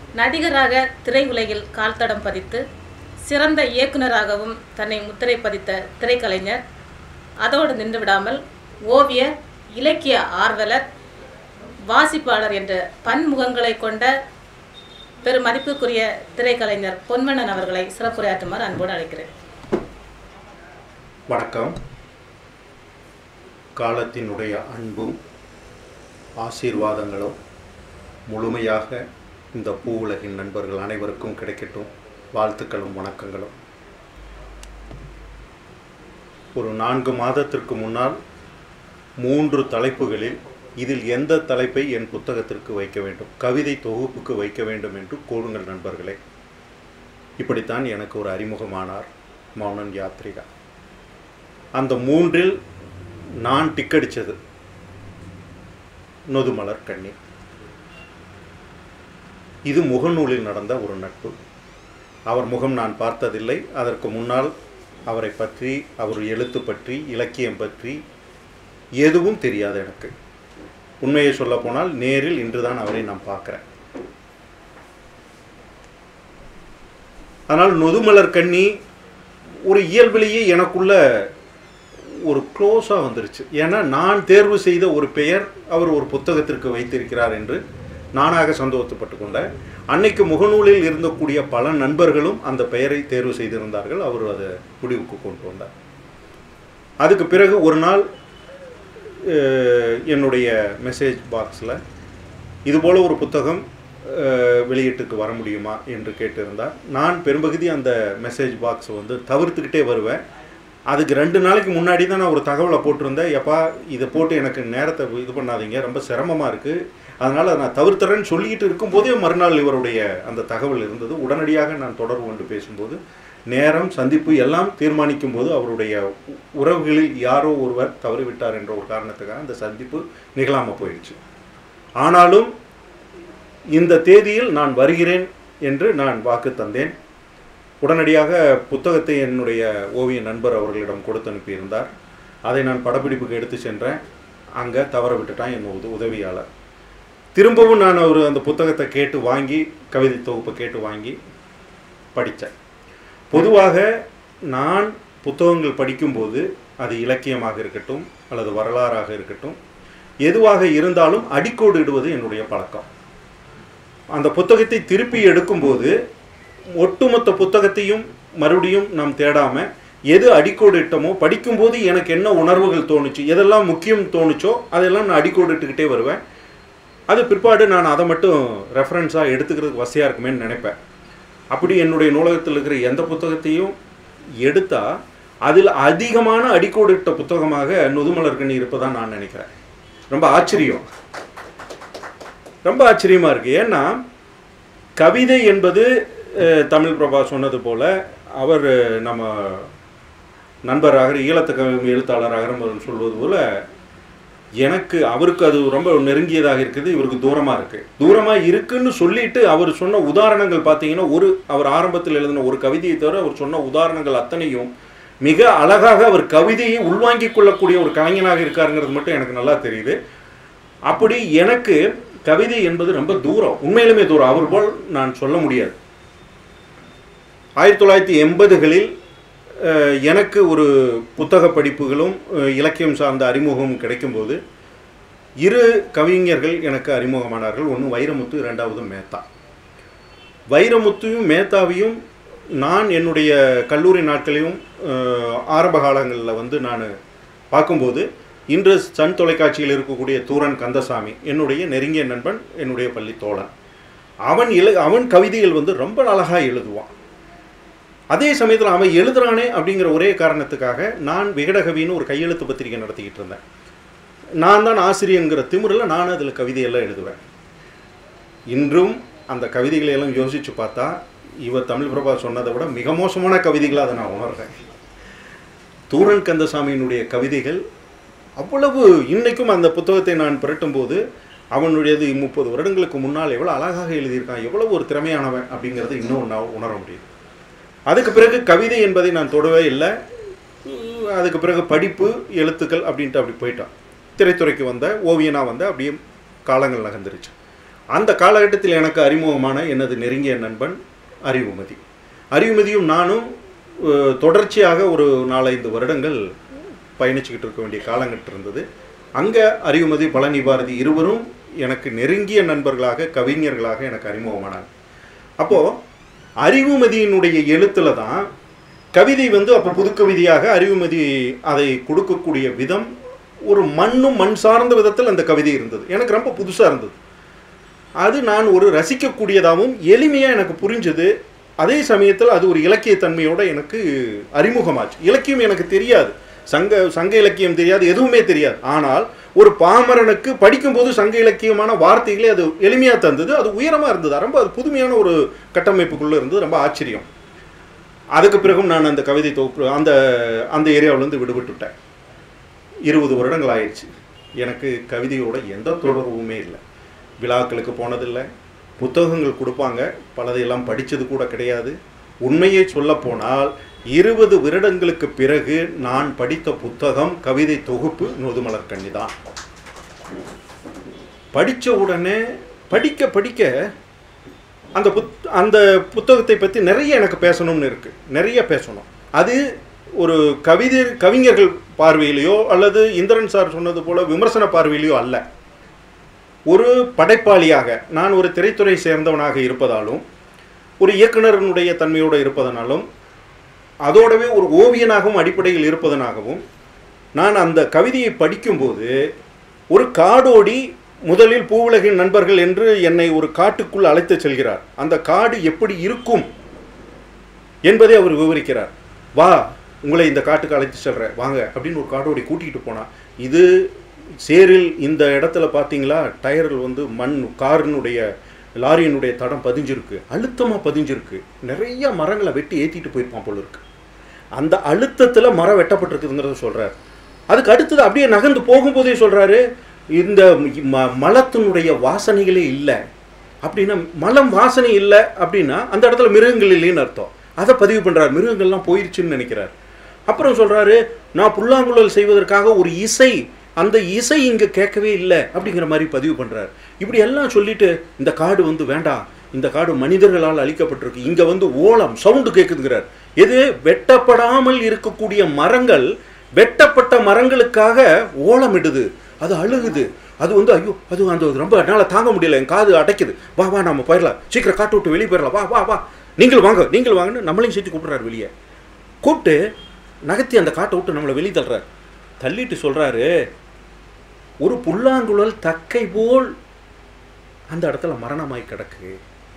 நடிகராக திரையுலகில் கால்தடம் பதித்து சிறந்த இயக்குனராகவும் தன்னை முத்திரை பதித்த திரைக்கலைஞர் அதோடு நின்று விடாமல் ஓவியர் இலக்கிய ஆர்வலர் வாசிப்பாளர் என்ற பன்முகங்களை கொண்ட பெருமதிப்புக்குரிய திரைக்கலைஞர் பொன்மனன் அவர்களை சிறப்புரையாற்றுமாறு அன்போடு அழைக்கிறேன் வணக்கம் காலத்தினுடைய அன்பும் ஆசீர்வாதங்களும் முழுமையாக இந்த பூ உலகின் நண்பர்கள் அனைவருக்கும் கிடைக்கட்டும் வாழ்த்துக்களும் வணக்கங்களும் ஒரு நான்கு மாதத்திற்கு முன்னால் மூன்று தலைப்புகளில் இதில் எந்த தலைப்பை என் புத்தகத்திற்கு வைக்க வேண்டும் கவிதை தொகுப்புக்கு வைக்க வேண்டும் என்று கூறுங்கள் நண்பர்களே இப்படித்தான் எனக்கு ஒரு அறிமுகமானார் மௌனன் யாத்ரிகா அந்த மூன்றில் நான் டிக்கடிச்சது நொதுமலர் கண்ணி இது முகநூலில் நடந்த ஒரு நட்பு அவர் முகம் நான் பார்த்ததில்லை அதற்கு முன்னால் அவரை பற்றி அவர் எழுத்து பற்றி இலக்கியம் பற்றி எதுவும் தெரியாது எனக்கு உண்மையை சொல்ல போனால் நேரில் இன்றுதான் அவரை நான் பார்க்குறேன் ஆனால் நொதுமலர் கண்ணி ஒரு இயல்பிலேயே எனக்குள்ள ஒரு க்ளோஸாக வந்துருச்சு ஏன்னா நான் தேர்வு செய்த ஒரு பெயர் அவர் ஒரு புத்தகத்திற்கு வைத்திருக்கிறார் என்று நானாக சந்தோஷப்பட்டு கொண்டேன் அன்னைக்கு முகநூலில் இருந்தக்கூடிய பல நண்பர்களும் அந்த பெயரை தேர்வு செய்திருந்தார்கள் அவர் அதை முடிவுக்கு கொண்டு வந்தார் அதுக்கு பிறகு ஒரு நாள் அஹ், என்னுடைய மெசேஜ் பாக்ஸில் இதுபோல் ஒரு புத்தகம் அஹ், வெளியீட்டுக்கு வர முடியுமா என்று கேட்டிருந்தார் நான் பெரும்பகுதி அந்த மெசேஜ் பாக்ஸை வந்து தவிர்த்துக்கிட்டே வருவேன் அதுக்கு ரெண்டு நாளைக்கு முன்னாடி தான் நான் ஒரு தகவலை போட்டிருந்தேன் எப்பா இதை போட்டு எனக்கு நேரத்தை இது பண்ணாதீங்க ரொம்ப சிரமமாக இருக்குது அதனால் நான் தவிர்த்துறேன்னு சொல்லிக்கிட்டு இருக்கும்போதே மறுநாள் இவருடைய அந்த தகவல் இருந்தது உடனடியாக நான் தொடர்பு கொண்டு பேசும்போது நேரம் சந்திப்பு எல்லாம் தீர்மானிக்கும் போது அவருடைய உ- உறவுகளில் யாரோ ஒருவர் தவறிவிட்டார் என்ற ஒரு காரணத்துக்காக அந்த சந்திப்பு நிகழாமல் போயிடுச்சு ஆனாலும் இந்த தேதியில் நான் வருகிறேன் என்று நான் வாக்கு தந்தேன் உடனடியாக புத்தகத்தை என்னுடைய ஓவிய நண்பர் அவர்களிடம் கொடுத்து அனுப்பியிருந்தார் அதை நான் படப்பிடிப்புக்கு எடுத்து சென்றேன் அங்கே தவற விட்டுட்டான் என் உத உதவியாளர் திரும்பவும் நான் ஒரு அந்த புத்தகத்தை கேட்டு வாங்கி கவிதை தொகுப்பை கேட்டு வாங்கி படித்தேன் பொதுவாக நான் புத்தகங்கள் படிக்கும்போது அது இலக்கியமாக இருக்கட்டும் அல்லது வரலாறாக இருக்கட்டும் எதுவாக இருந்தாலும் அடிக்கோடு இடுவது என்னுடைய பழக்கம் அந்த புத்தகத்தை திருப்பி எடுக்கும்போது ஒட்டுமொத்த புத்தகத்தையும் மறுபடியும் நாம் தேடாம எது அடிக்கோடு இட்டமோ படிக்கும்போது எனக்கு என்ன உணர்வுகள் தோணுச்சு எதெல்லாம் முக்கியம் தோணுச்சோ அதெல்லாம் நான் அடிக்கோடு இட்டுக்கிட்டே வருவேன் அது பிற்பாடு நான் அதை மட்டும் ரெஃபரன்ஸாக எடுத்துக்கிறதுக்கு வசதியாக இருக்குமேன்னு நினைப்பேன் அப்படி என்னுடைய நூலகத்தில் இருக்கிற எந்த புத்தகத்தையும் எடுத்தால் அதில் அதிகமான அடிக்கோடு இட்ட புத்தகமாக நொதுமலர் கண்ணி இருப்பதா நான் நினைக்கிறேன் ரொம்ப ஆச்சரியம் ரொம்ப ஆச்சரியமாக இருக்குது ஏன்னா கவிதை என்பது அஹ், தமிழ் பிரபா சொன்னது போல அவர் அஹ், நம்ம நண்பராக ஈழத்து கவி எழுத்தாளராக நம்ம சொல்வது போல எனக்கு அவருக்கு அது ரொம்ப நெருங்கியதாக இருக்குது இவருக்கு தூரமாக இருக்குது தூரமாக இருக்குன்னு சொல்லிட்டு அவர் சொன்ன உதாரணங்கள் பார்த்தீங்கன்னா ஒரு அவர் ஆரம்பத்தில் எழுதின ஒரு கவிதையை தவிர அவர் சொன்ன உதாரணங்கள் அத்தனையும் மிக அழகாக அவர் கவிதையை உள்வாங்கிக் கொள்ளக்கூடிய ஒரு கலைஞனாக இருக்காருங்கிறது மட்டும் எனக்கு நல்லா தெரியுது அப்படி எனக்கு கவிதை என்பது ரொம்ப தூரம் உண்மையிலுமே தூரம் அவர் போல் நான் சொல்ல முடியாது ஆயிரத்தி தொள்ளாயிரத்தி எண்பதுகளில் அஹ், எனக்கு ஒரு புத்தக படிப்புகளும் அஹ், இலக்கியம் சார்ந்த அறிமுகமும் கிடைக்கும்போது இரு கவிஞர்கள் எனக்கு அறிமுகமானார்கள் ஒன்று வைரமுத்து இரண்டாவது மேத்தா வைரமுத்தையும் மேத்தாவையும் நான் என்னுடைய கல்லூரி நாட்களிலும் அஹ், ஆரம்ப காலங்களில் வந்து நான் பார்க்கும்போது இன்று சன் தொலைக்காட்சியில் இருக்கக்கூடிய தூரன் கந்தசாமி என்னுடைய நெருங்கிய நண்பன் என்னுடைய பள்ளி தோழன் அவன் எழு அவன் கவிதைகள் வந்து ரொம்ப அழகாக எழுதுவான் அதே சமயத்தில் அவன் எழுதுறானே அப்படிங்கிற ஒரே காரணத்துக்காக நான் விகடகவின்னு ஒரு கையெழுத்து பத்திரிகை நடத்திக்கிட்டு இருந்தேன் நான் தான் ஆசிரியங்கிற திமிரில் நான் அதில் கவிதையெல்லாம் எழுதுவேன் இன்றும் அந்த கவிதைகளை எல்லாம் யோசித்து பார்த்தா இவர் தமிழ் பிரபா சொன்னதை விட மிக மோசமான கவிதைகளாக அதை நான் உணர்றேன் தூரன் கந்தசாமியினுடைய கவிதைகள் அவ்வளவு இன்னைக்கும் அந்த புத்தகத்தை நான் புரட்டும்போது அவனுடையது முப்பது வருடங்களுக்கு முன்னால் எவ்வளோ அழகாக எழுதியிருக்கான் எவ்வளவு ஒரு திறமையானவன் அப்படிங்கிறது இன்னும் நான் உணர முடியுது அதுக்கு பிறகு கவிதை என்பதை நான் தொடவே இல்லை உம், அதுக்கு பிறகு படிப்பு எழுத்துக்கள் அப்படின்ட்டு அப்படி போயிட்டான் திரைத்துறைக்கு வந்த ஓவியனாக வந்த அப்படியே காலங்கள் நகர்ந்துருச்சு அந்த காலகட்டத்தில் எனக்கு அறிமுகமான எனது நெருங்கிய நண்பன் அறிவுமதி அறிவுமதியும் நானும் அஹ், தொடர்ச்சியாக ஒரு நாலைந்து வருடங்கள் பயணிச்சுக்கிட்டு இருக்க வேண்டிய காலங்கட்டு இருந்தது அங்கே அறிவுமதி பழனி பாரதி இருவரும் எனக்கு நெருங்கிய நண்பர்களாக கவிஞர்களாக எனக்கு அறிமுகமானாங்க அப்போது அறிவுமதியினுடைய எழுத்துல தான் கவிதை வந்து அப்போ புதுக்கவிதையாக அறிவுமதி அதை கொடுக்கக்கூடிய விதம் ஒரு மண்ணும் மண் சார்ந்த விதத்தில் அந்த கவிதை இருந்தது எனக்கு ரொம்ப புதுசாக இருந்தது அது நான் ஒரு ரசிக்கக்கூடியதாகவும் எளிமையாக எனக்கு புரிஞ்சது அதே சமயத்தில் அது ஒரு இலக்கியத்தன்மையோட எனக்கு அறிமுகமாச்சு இலக்கியம் எனக்கு தெரியாது சங்க சங்க இலக்கியம் தெரியாது எதுவுமே தெரியாது ஆனால் ஒரு பாமரனுக்கு படிக்கும்போது சங்க இலக்கியமான வார்த்தைகளே அது எளிமையாக தந்தது அது உயரமாக இருந்தது ரொம்ப அது புதுமையான ஒரு கட்டமைப்புக்குள்ளே இருந்தது ரொம்ப ஆச்சரியம் அதுக்கு பிறகும் நான் அந்த கவிதை தொகுப்பு அந்த அந்த ஏரியாவிலேருந்து விடுபட்டுட்டேன் இருபது வருடங்கள் ஆயிடுச்சு எனக்கு கவிதையோட எந்த தொடர்புமே இல்லை விழாக்களுக்கு போனதில்லை புத்தகங்கள் கொடுப்பாங்க பலதையெல்லாம் படித்தது கூட கிடையாது உண்மையை சொல்லப்போனால் இருபது வருடங்களுக்கு பிறகு நான் படித்த புத்தகம் கவிதை தொகுப்பு நொதுமலர் கண்ணி தான் படித்த உடனே படிக்க படிக்க அந்த புத் அந்த புத்தகத்தை பற்றி நிறைய எனக்கு பேசணும்னு இருக்கு நிறைய பேசணும் அது ஒரு கவிதை கவிஞர்கள் பார்வையிலையோ அல்லது இந்திரன் சார் சொன்னது போல விமர்சன பார்வையிலையோ அல்ல ஒரு படைப்பாளியாக நான் ஒரு திரைத்துறை சேர்ந்தவனாக இருப்பதாலும் ஒரு இயக்குனரனுடைய தன்மையோடு இருப்பதனாலும் அதோடவே ஒரு ஓவியனாகவும் அடிப்படையில் இருப்பதனாகவும் நான் அந்த கவிதையை படிக்கும்போது ஒரு காடோடி முதலில் பூவுலகின் நண்பர்கள் என்று என்னை ஒரு காட்டுக்குள் அழைத்து செல்கிறார் அந்த காடு எப்படி இருக்கும் என்பதை அவர் விவரிக்கிறார் வா உங்களை இந்த காட்டுக்கு அழைத்து செல்றேன் வாங்க அப்படின்னு ஒரு காடோடி கூட்டிகிட்டு போனா இது சேரில் இந்த இடத்துல பார்த்தீங்களா டயர்கள் வந்து மண் காரினுடைய லாரியினுடைய தடம் பதிஞ்சிருக்கு அழுத்தமாக பதிஞ்சிருக்கு நிறைய மரங்களை வெட்டி ஏற்றிட்டு போயிருப்பான் போல இருக்கு அந்த அழுத்தத்தில் மரம் வெட்டப்பட்டிருக்குதுங்கிறத சொல்கிறார் அதுக்கு அடுத்தது அப்படியே நகர்ந்து போகும்போதே சொல்கிறாரு இந்த ம மலத்தினுடைய வாசனைகளே இல்லை அப்படின்னா மலம் வாசனை இல்லை அப்படின்னா அந்த இடத்துல மிருகங்கள் இல்லைன்னு அர்த்தம் அதை பதிவு பண்ணுறார் மிருகங்கள்லாம் போயிருச்சுன்னு நினைக்கிறார் அப்புறம் சொல்கிறாரு நான் புல்லாங்குழல் செய்வதற்காக ஒரு இசை அந்த இசை இங்கே கேட்கவே இல்லை அப்படிங்கிற மாதிரி பதிவு பண்ணுறார் இப்படி எல்லாம் சொல்லிட்டு இந்த காடு வந்து வேண்டாம் இந்த காடு மனிதர்களால் அழிக்கப்பட்டிருக்கு இங்கே வந்து ஓலம் சவுண்டு கேட்குதுங்கிறார் எது வெட்டப்படாமல் இருக்கக்கூடிய மரங்கள் வெட்டப்பட்ட மரங்களுக்காக ஓலமிடுது அது அழுகுது அது வந்து ஐயோ அது அந்த ரொம்ப என்னால் தாங்க முடியல என் காது அடைக்குது வா வா நம்ம போயிடலாம் சீக்கிரம் காட்டு விட்டு வெளியே போயிடலாம் வா வா வா நீங்கள் வாங்க நீங்கள் வாங்கன்னு நம்மளையும் சேர்த்து கூப்பிட்றாரு வெளியே கூப்பிட்டு நகர்த்தி அந்த காட்டை விட்டு நம்மளை வெளியே தள்ளுறாரு தள்ளிட்டு சொல்கிறாரு ஒரு புல்லாங்குழல் தக்கை போல் அந்த இடத்துல மரணமாய் கிடக்கு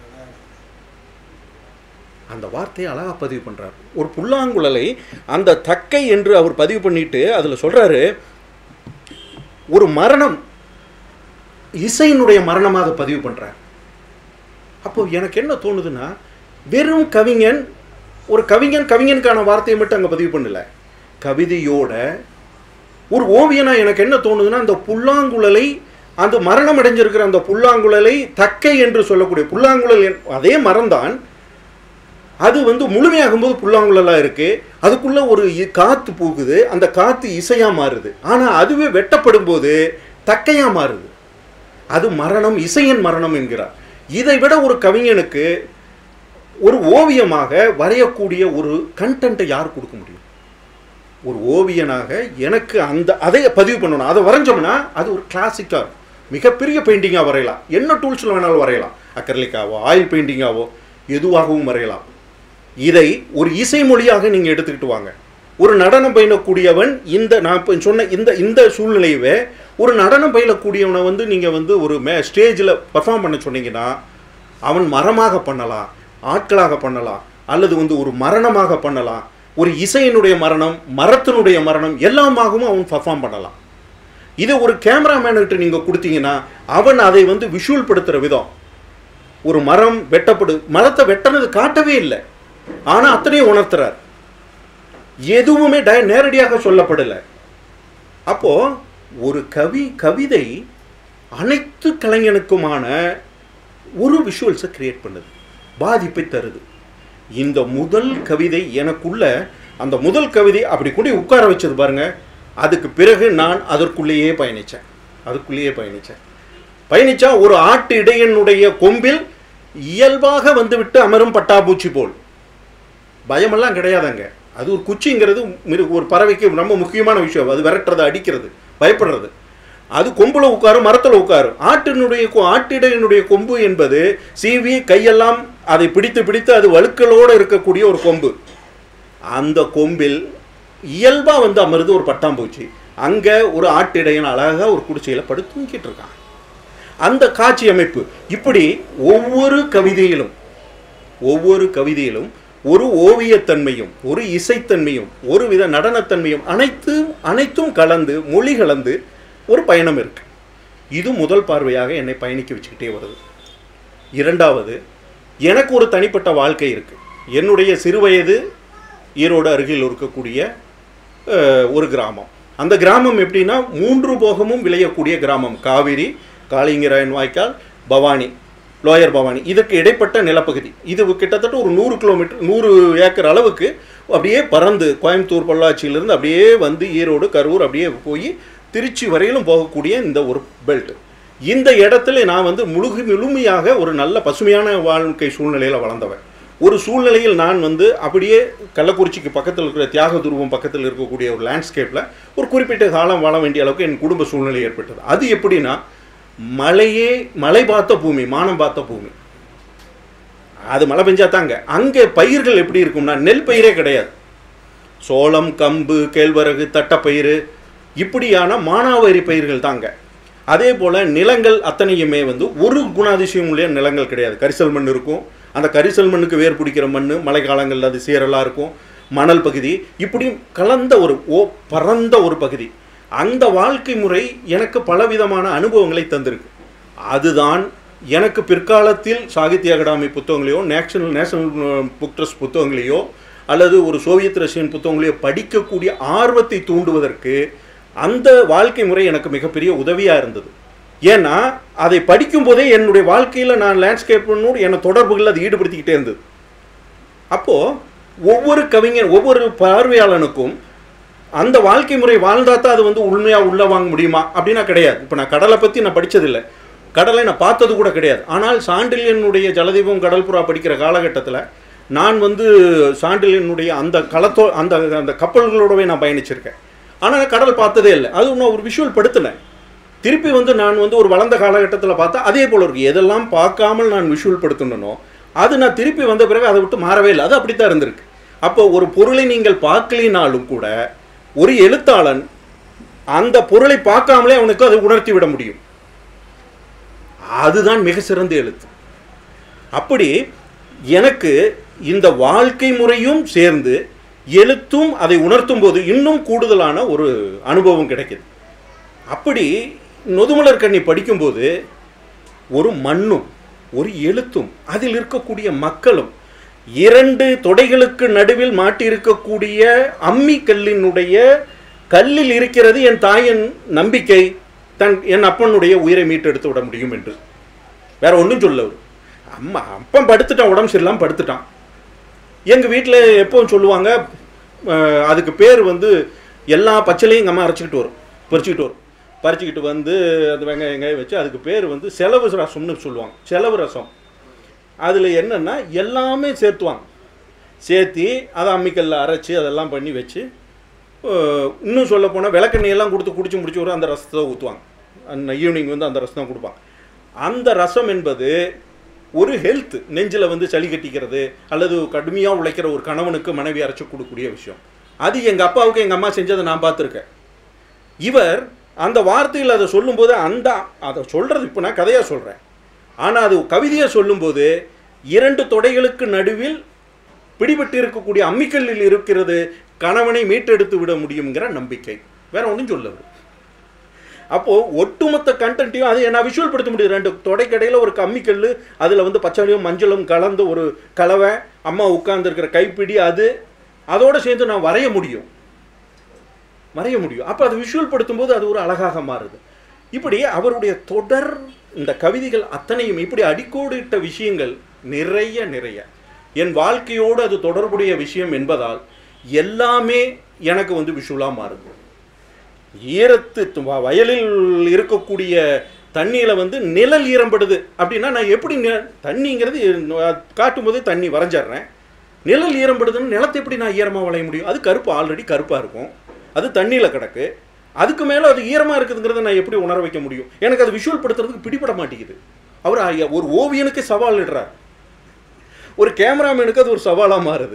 அந்த வார்த்தையை அழகாக பதிவு பண்ணுறார் ஒரு புல்லாங்குழலை அந்த தக்கை என்று அவர் பதிவு பண்ணிட்டு அதில் சொல்கிறாரு ஒரு மரணம் இசையினுடைய மரணமாக அதை பதிவு பண்ணுறார் அப்போ எனக்கு என்ன தோணுதுன்னா வெறும் கவிஞன் ஒரு கவிஞன் கவிஞனுக்கான வார்த்தையை மட்டும் அங்கே பதிவு பண்ணல கவிதையோட ஒரு ஓவியனா எனக்கு என்ன தோணுதுன்னா அந்த புல்லாங்குழலை அந்த மரணம் அடைஞ்சிருக்கிற அந்த புல்லாங்குழலை தக்கை என்று சொல்லக்கூடிய புல்லாங்குழல் என்- அதே மரம்தான் அது வந்து முழுமையாகும்போது புல்லாங்குழலாக இருக்கு அதுக்குள்ள ஒரு இ- காத்து பூக்குது அந்த காத்து இசையா மாறுது ஆனா அதுவே வெட்டப்படும் போது தக்கையா மாறுது அது மரணம் இசையின் மரணம் என்கிறார் இதை விட ஒரு கவிஞனுக்கு ஒரு ஓவியமாக வரையக்கூடிய ஒரு கண்டென்ட்டை யார் கொடுக்க முடியும் ஒரு ஓவியனாக எனக்கு அந்த அதை பதிவு பண்ணணும் அதை வரைஞ்சோம்னா அது ஒரு கிளாசிக்காக மிகப்பெரிய பெயிண்டிங்காக வரையலாம் என்ன டூல்ஸில் வேணாலும் வரையலாம் அக்கர்லிக்காவோ ஆயில் பெயிண்டிங்காவோ எதுவாகவும் வரையலாம் இதை ஒரு இசை மொழியாக நீங்கள் எடுத்துக்கிட்டு வாங்க ஒரு நடனம் பயிலக்கூடியவன் இந்த நான் இப்போ சொன்ன இந்த இந்த சூழ்நிலையவே ஒரு நடனம் பயிலக்கூடியவனை வந்து நீங்கள் வந்து ஒரு மே ஸ்டேஜில் பர்ஃபார்ம் பண்ண சொன்னீங்கன்னா அவன் மரமாக பண்ணலாம் ஆட்களாக பண்ணலாம் அல்லது வந்து ஒரு மரணமாக பண்ணலாம் ஒரு இசையினுடைய மரணம் மரத்தினுடைய மரணம் எல்லாமாகவும் அவன் பர்ஃபார்ம் பண்ணலாம் இதை ஒரு கேமராமேனுக்கிட்ட நீங்கள் கொடுத்தீங்கன்னா அவன் அதை வந்து விஷுவல் படுத்துகிற விதம் ஒரு மரம் வெட்டப்படு மரத்தை வெட்டினது காட்டவே இல்லை ஆனால் அத்தனையும் உணர்த்துறார் எதுவுமே டை நேரடியாக சொல்லப்படலை அப்போ ஒரு கவி கவிதை அனைத்து கலைஞனுக்குமான ஒரு விஷுவல்ஸை கிரியேட் பண்ணுது பாதிப்பை தருது இந்த முதல் கவிதை எனக்குள்ள அந்த முதல் கவிதை அப்படி கூட உட்கார வச்சது பாருங்க அதுக்கு பிறகு நான் அதற்குள்ளேயே பயணித்தேன் அதுக்குள்ளேயே பயணித்தேன் பயணிச்சா ஒரு ஆட்டு இடையனுடைய கொம்பில் இயல்பாக வந்துவிட்டு அமரும் பட்டாம்பூச்சி போல் பயமெல்லாம் கிடையாதுங்க அது ஒரு குச்சிங்கிறது மிரு- ஒரு பறவைக்கு ரொம்ப முக்கியமான விஷயம் அது விரட்டுறது அடிக்கிறது பயப்படுறது அது கொம்புல உட்காரும் மரத்தில் உட்காரும் ஆட்டினுடைய கொ- ஆட்டிடையினுடைய கொம்பு என்பது சீவி கையெல்லாம் அதை பிடித்து பிடித்து அது வழுக்கலோடு இருக்கக்கூடிய ஒரு கொம்பு அந்த கொம்பில் இயல்பா வந்து அமருது ஒரு பட்டாம்பூச்சி அங்க ஒரு ஆட்டிடையன் அழகா ஒரு குடிசையில படுத்து தூங்கிட்டு இருக்கான் அந்த காட்சி அமைப்பு இப்படி ஒவ்வொரு கவிதையிலும் ஒவ்வொரு கவிதையிலும் ஒரு ஓவியத்தன்மையும் ஒரு இசைத்தன்மையும் ஒரு வித நடனத்தன்மையும் அனைத்தும் அனைத்தும் கலந்து மொழி கலந்து ஒரு பயணம் இருக்கு இது முதல் பார்வையாக என்னை பயணிக்க வச்சுக்கிட்டே வருது இரண்டாவது எனக்கு ஒரு தனிப்பட்ட வாழ்க்கை இருக்கு என்னுடைய சிறுவயது ஈரோடு அருகில் இருக்கக்கூடிய அஹ், ஒரு கிராமம் அந்த கிராமம் எப்படின்னா மூன்று போகமும் விளையக்கூடிய கிராமம் காவிரி காளிங்கராயன் வாய்க்கால் பவானி லோயர் பவானி இதற்கு இடைப்பட்ட நிலப்பகுதி இது கிட்டத்தட்ட ஒரு நூறு கிலோமீட்டர் நூறு ஏக்கர் அளவுக்கு அப்படியே பறந்து கோயம்புத்தூர் பொள்ளாச்சியிலிருந்து அப்படியே வந்து ஈரோடு கரூர் அப்படியே போய் திருச்சி வரையிலும் போகக்கூடிய இந்த ஒரு பெல்ட் இந்த இடத்துல நான் வந்து முழுகு முழுமையாக ஒரு நல்ல பசுமையான வாழ்க்கை சூழ்நிலையில் வளர்ந்தவன் ஒரு சூழ்நிலையில் நான் வந்து அப்படியே கள்ளக்குறிச்சிக்கு பக்கத்தில் இருக்கிற தியாக துருவம் பக்கத்தில் இருக்கக்கூடிய ஒரு லேண்ட்ஸ்கேப்பில் ஒரு குறிப்பிட்ட காலம் வாழ வேண்டிய அளவுக்கு என் குடும்ப சூழ்நிலை ஏற்பட்டது அது எப்படின்னா மலையே மலை பார்த்த பூமி மானம் பார்த்த பூமி அது மழை பெஞ்சா தாங்க அங்கே பயிர்கள் எப்படி இருக்கும்னா நெல் பயிரே கிடையாது சோளம் கம்பு கேழ்வரகு தட்டப்பயிறு இப்படியான மானாவாரி பயிர்கள் தாங்க அதே போல் நிலங்கள் அத்தனையுமே வந்து ஒரு குணாதிசயம் உள்ள நிலங்கள் கிடையாது கரிசல் மண் இருக்கும் அந்த கரிசல் மண்ணுக்கு வேர் பிடிக்கிற மண் மழை காலங்களில் அது சீரலாக இருக்கும் மணல் பகுதி இப்படி கலந்த ஒரு ஓ பரந்த ஒரு பகுதி அந்த வாழ்க்கை முறை எனக்கு பலவிதமான அனுபவங்களை தந்திருக்கு அதுதான் எனக்கு பிற்காலத்தில் சாகித்ய அகாடமி புத்தகங்களையோ நேஷனல் நேஷனல் புக் ட்ரஸ்ட் புத்தகங்களையோ அல்லது ஒரு சோவியத் ரஷ்யன் புத்தகங்களையோ படிக்கக்கூடிய ஆர்வத்தை தூண்டுவதற்கு அந்த வாழ்க்கை முறை எனக்கு மிகப்பெரிய உதவியாக இருந்தது ஏன்னா அதை படிக்கும்போதே என்னுடைய வாழ்க்கையில் நான் லேண்ட்ஸ்கேப்னோடு என்னை தொடர்புகளில் அது ஈடுபடுத்திக்கிட்டே இருந்தது அப்போது ஒவ்வொரு கவிஞர் ஒவ்வொரு பார்வையாளனுக்கும் அந்த வாழ்க்கை முறை வாழ்ந்தா தான் அது வந்து உண்மையாக உள்ள வாங்க முடியுமா அப்படின்னா கிடையாது இப்போ நான் கடலை பற்றி நான் படித்ததில்லை கடலை நான் பார்த்தது கூட கிடையாது ஆனால் சாண்டில்யனுடைய ஜலதீபம் கடல்புறா படிக்கிற காலகட்டத்தில் நான் வந்து சாண்டில்யனுடைய அந்த களத்தோ அந்த அந்த கப்பல்களோடவே நான் பயணிச்சிருக்கேன் ஆனால் கடல் பார்த்ததே இல்லை அது நான் ஒரு விஷுவல் படுத்தினேன் திருப்பி வந்து நான் வந்து ஒரு வளர்ந்த காலகட்டத்தில் பார்த்தா அதே போல இருக்கு எதெல்லாம் பார்க்காமல் நான் விஷுவல் படுத்தணுனோ அது நான் திருப்பி வந்த பிறகு அதை விட்டு மாறவே இல்லை அது அப்படித்தான் இருந்திருக்கு அப்போ ஒரு பொருளை நீங்கள் பார்க்கலினாலும் கூட ஒரு எழுத்தாளன் அந்த பொருளை பார்க்காமலே அவனுக்கு அதை உணர்த்தி விட முடியும் அதுதான் மிக சிறந்த எழுத்து அப்படி எனக்கு இந்த வாழ்க்கை முறையும் சேர்ந்து எழுத்தும் அதை உணர்த்தும் போது இன்னும் கூடுதலான ஒரு அனுபவம் கிடைக்குது அப்படி நொதுமலர் கண்ணி படிக்கும்போது ஒரு மண்ணும் ஒரு எழுத்தும் அதில் இருக்கக்கூடிய மக்களும் இரண்டு தொடைகளுக்கு நடுவில் மாட்டியிருக்கக்கூடிய அம்மி கல்லினுடைய கல்லில் இருக்கிறது என் தாயின் நம்பிக்கை தன் என் அப்பனுடைய உயிரை மீட்டெடுத்து விட முடியும் என்று வேற ஒன்றும் சொல்ல அவரு. அம்மா அப்பன் படுத்துட்டான் உடம்பு சரியில்லாமல் படுத்துட்டான் எங்கள் வீட்டில் எப்பவும் சொல்லுவாங்க அஹ், அதுக்கு பேர் வந்து எல்லா பச்சளையும் எங்கள் அம்மா அரைச்சிக்கிட்டு வரும் பறிச்சுக்கிட்டு வரும் பறிச்சுக்கிட்டு வந்து அந்த வெங்காயம் வெங்காயம் வச்சு அதுக்கு பேர் வந்து செலவு ரசம்னு சொல்லுவாங்க செலவு ரசம் அதில் என்னென்னா எல்லாமே சேர்த்துவாங்க சேர்த்தி அதை அம்மிக்கல்ல அரைச்சி அதெல்லாம் பண்ணி வச்சு அஹ், இன்னும் சொல்ல போனால் விளக்கெண்ணெயெல்லாம் கொடுத்து குடிச்சு முடிச்சு வரும் அந்த ரசத்தை ஊற்றுவாங்க அந்த ஈவினிங் வந்து அந்த ரசம் தான் கொடுப்பாங்க அந்த ரசம் என்பது ஒரு ஹெல்த் நெஞ்சில் வந்து சளி கட்டிக்கிறது அல்லது கடுமையாக உழைக்கிற ஒரு கணவனுக்கு மனைவி அரைச்சி கொடுக்கக்கூடிய விஷயம் அது எங்கள் அப்பாவுக்கு எங்கள் அம்மா செஞ்சதை நான் பார்த்துருக்கேன் இவர் அந்த வார்த்தையில் அதை சொல்லும்போது அந்த அதை சொல்கிறது இப்போ நான் கதையாக சொல்கிறேன் ஆனால் அது கவிதையாக சொல்லும்போது இரண்டு தொடைகளுக்கு நடுவில் பிடிபட்டு இருக்கக்கூடிய அம்மிக்கல்லில் இருக்கிறது கணவனை மீட்டெடுத்து விட முடியுங்கிற நம்பிக்கை வேற ஒன்றும் சொல்ல அவரு. அப்போ ஒட்டுமொத்த கண்டென்ட்டையும் அதை நான் விஷுவல் படுத்த முடியும் ரெண்டு தொடைக்கடையில் ஒரு கம்மிக்கல் அதில் வந்து பச்சளையும் மஞ்சளும் கலந்து ஒரு கலவை அம்மா உட்கார்ந்துருக்கிற கைப்பிடி அது அதோட சேர்ந்து நான் வரைய முடியும் வரைய முடியும் அப்போ அது விஷுவல் படுத்தும்போது அது ஒரு அழகாக மாறுது இப்படி அவருடைய தொடர் இந்த கவிதைகள் அத்தனையும் இப்படி அடிக்கோடிட்ட விஷயங்கள் நிறைய நிறைய என் வாழ்க்கையோடு அது தொடர்புடைய விஷயம் என்பதால் எல்லாமே எனக்கு வந்து விஷுவலாக மாறுது ஈரத்து வ- வயலில் இருக்கக்கூடிய தண்ணியில் வந்து நிழல் ஈரம்படுது அப்படின்னா நான் எப்படி நி- தண்ணிங்கிறது நான் காட்டும் போதே தண்ணி வரைஞ்சிடுறேன் நிழல் ஈரம்படுதுன்னு நிலத்தை எப்படி நான் ஈரமாக வளைய முடியும் அது கருப்பு ஆல்ரெடி கருப்பாக இருக்கும் அது தண்ணியில் கிடக்கு அதுக்கு மேலே அது ஈரமாக இருக்குதுங்கிறத நான் எப்படி உணர வைக்க முடியும் எனக்கு அது விஷுவல் படுத்துறதுக்கு பிடிபட மாட்டேங்குது அவர் ஐயா- ஒரு ஓவியனுக்கு சவால் இடுறார் ஒரு கேமராமேனுக்கு அது ஒரு சவாலாக மாறுது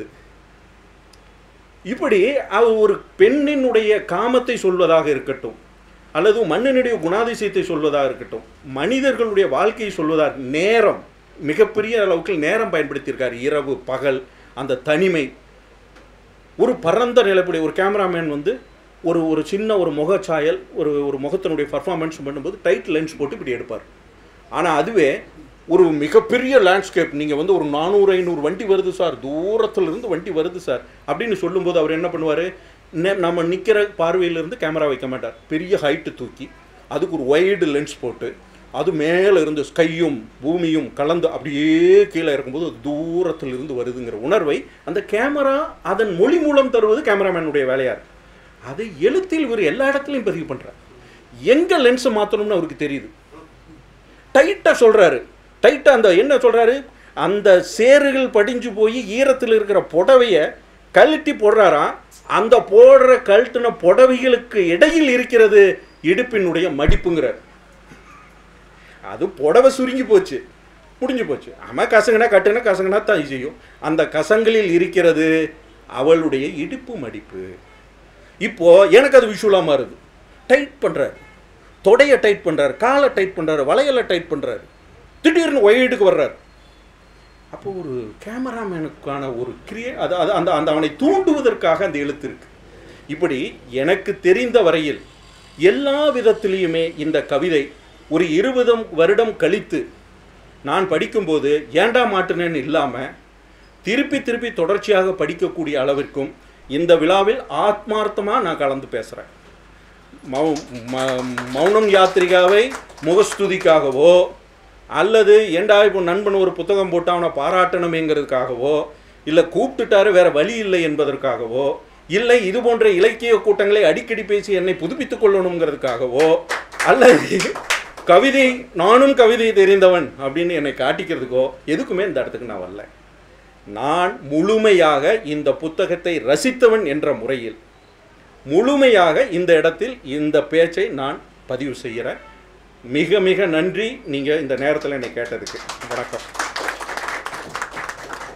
இப்படி அவர் ஒரு பெண்ணினுடைய காமத்தை சொல்வதாக இருக்கட்டும் அல்லது மண்ணினுடைய குணாதிசயத்தை சொல்வதாக இருக்கட்டும் மனிதர்களுடைய வாழ்க்கையை சொல்வதாக நேரம் மிகப்பெரிய அளவுக்கு நேரம் பயன்படுத்தியிருக்கார் இரவு பகல் அந்த தனிமை ஒரு பரந்த நிலைப்படி ஒரு கேமராமேன் வந்து ஒரு ஒரு சின்ன ஒரு முகச்சாயல் ஒரு ஒரு முகத்தினுடைய பர்ஃபார்மன்ஸ் பண்ணும்போது டைட் லென்ஸ் போட்டு இப்படி எடுப்பார் ஆனால் அதுவே ஒரு மிகப்பெரிய லேண்ட்ஸ்கேப் நீங்கள் வந்து ஒரு நானூறு ஐநூறு வண்டி வருது சார் தூரத்துல இருந்து வண்டி வருது சார் அப்படின்னு சொல்லும்போது அவர் என்ன பண்ணுவார் நம்ம நிற்கிற பார்வையிலிருந்து கேமரா வைக்க மாட்டார் பெரிய ஹைட்டு தூக்கி அதுக்கு ஒரு வைடு லென்ஸ் போட்டு அது மேலே இருந்து ஸ்கையும் பூமியும் கலந்து அப்படியே கீழே இறக்கும்போது அது தூரத்தில் இருந்து வருதுங்கிற உணர்வை அந்த கேமரா அதன் மொழி மூலம் தருவது கேமராமேனுடைய வேலையா இருக்கு அதை எழுத்தில் இவர் எல்லா இடத்துலையும் பதிவு பண்ணுறார் எங்கே லென்ஸை மாற்றணும்னு அவருக்கு தெரியுது டைட்டாக சொல்கிறாரு டைட்டாக அந்த என்ன சொல்கிறாரு அந்த சேறுகள் படிஞ்சு போய் ஈரத்தில் இருக்கிற புடவைய கழட்டி போடுறாராம் அந்த போடுற கழட்டின புடவைகளுக்கு இடையில் இருக்கிறது இடுப்பினுடைய மடிப்புங்கிறார் அது புடவை சுருங்கி போச்சு முடிஞ்சு போச்சு ஆமாம் கசங்கினா கட்டுனா கசங்கினா தான் செய்யும் அந்த கசங்களில் இருக்கிறது அவளுடைய இடுப்பு மடிப்பு இப்போ எனக்கு அது விஷுவலாக மாறுது டைட் பண்ணுறாரு தொடையை டைட் பண்ணுறாரு காலை டைட் பண்ணுறாரு வளையலை டைட் பண்ணுறாரு திடீர்னு ஒயிடுக்கு வர்றாரு அப்போ ஒரு கேமராமேனுக்கான ஒரு கிரியே அது அது அந்த அந்த அவனை தூண்டுவதற்காக அந்த எழுத்து இருக்கு இப்படி எனக்கு தெரிந்த வரையில் எல்லா விதத்திலையுமே இந்த கவிதை ஒரு இருபது வருடம் கழித்து நான் படிக்கும்போது ஏண்டா மாட்டுனேன்னு இல்லாமல் திருப்பி திருப்பி தொடர்ச்சியாக படிக்கக்கூடிய அளவிற்கும் இந்த விழாவில் ஆத்மார்த்தமாக நான் கலந்து பேசுகிறேன் மௌ ம- மௌனம் யாத்திரிகாவை முகஸ்துதிக்காகவோ அல்லது ஏண்டா இப்போ நண்பன் ஒரு புத்தகம் போட்டு அவனை பாராட்டணுமேங்கிறதுக்காகவோ இல்லை கூப்பிட்டுட்டாரு வேற வழி இல்லை என்பதற்காகவோ இல்லை இது போன்ற இலக்கிய கூட்டங்களை அடிக்கடி பேசி என்னை புதுப்பித்துக் கொள்ளணுங்கிறதுக்காகவோ அல்லது கவிதை நானும் கவிதை தெரிந்தவன் அப்படின்னு என்னை காட்டிக்கிறதுக்கோ எதுக்குமே இந்த இடத்துக்கு நான் வரல நான் முழுமையாக இந்த புத்தகத்தை ரசித்தவன் என்ற முறையில் முழுமையாக இந்த இடத்தில் இந்த பேச்சை நான் பதிவு செய்கிறேன் மிக மிக நன்றி நீங்கள் இந்த நேரத்தில் என்னை கேட்டதுக்கு வணக்கம்